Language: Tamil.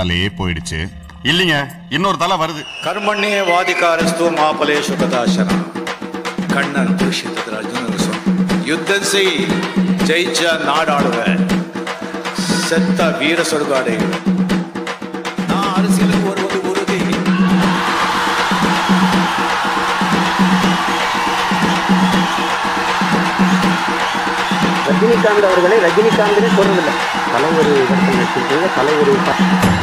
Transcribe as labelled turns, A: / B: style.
A: தலையே போயிடுச்சு இல்லைங்க இன்னொரு தலை வருது
B: ಕರ್ಮಣ್ಯೇ ವಾದಿಕಾರಸ್ತು ಮಾಪಲೇಶು ಕದಾಶನ ಕಣ್ಣನ್ ಪುರುಷಿದ್ರ ಅರ್ಜುನನ ಸ್ವಾಮಿ ಯುದ್ಧ செய் ஜெயிச்ச நாடாளுவ செத்த வீர சொர்க்காடை நான் அரசியலுக்கு வருவது உறுதி
C: ரஜினிகாந்த் அவர்களை ரஜினிகாந்தே சொல்றதில்லை தலைவர் இடத்தில் வச்சிருக்கீங்க தலைவர்